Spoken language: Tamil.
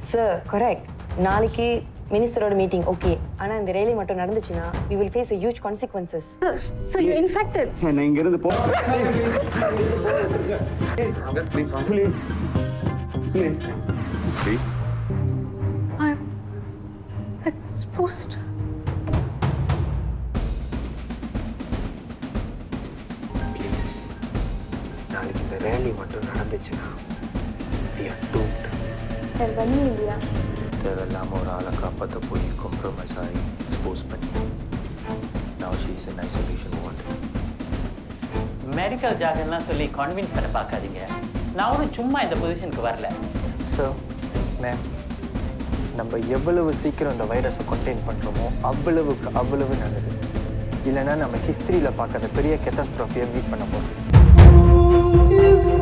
சார் கரெக்ட் நாளைக்கு மினிஸ்டரோட மீட்டிங் ஓகே ஆனா இந்த ரேலி மட்டும் நடந்துச்சுன்னா we will face a huge consequences Sir, sir, you infected. என்னை இங்கிருந்து போ I'm exposed. ப்ளீஸ் நாளைக்கு இந்த ரேலி மட்டும் நடந்துச்சுன்னா we are doomed. வேற வழி இல்லையா தேவையில்லாமல் ஒரு ஆளை காப்பாற்ற போய் காம்ப்ரமைஸ் ஆகி எக்ஸ்போஸ் பண்ணி now she is in isolation ward medical ஜாகன்லாம் சொல்லி கன்வின்ஸ் பண்ண பார்க்காதீங்க நான் ஒன்றும் சும்மா இந்த பொசிஷனுக்கு வரல சார் மேம் நம்ம எவ்வளவு சீக்கிரம் இந்த வைரஸை கண்டெயின் பண்ணுறோமோ அவ்வளவுக்கு அவ்வளவு நல்லது இல்லைன்னா நம்ம ஹிஸ்ட்ரியில் பார்க்காத பெரிய கெட்டாஸ்ட்ராஃபியை மீட் பண்ண போகிறோம்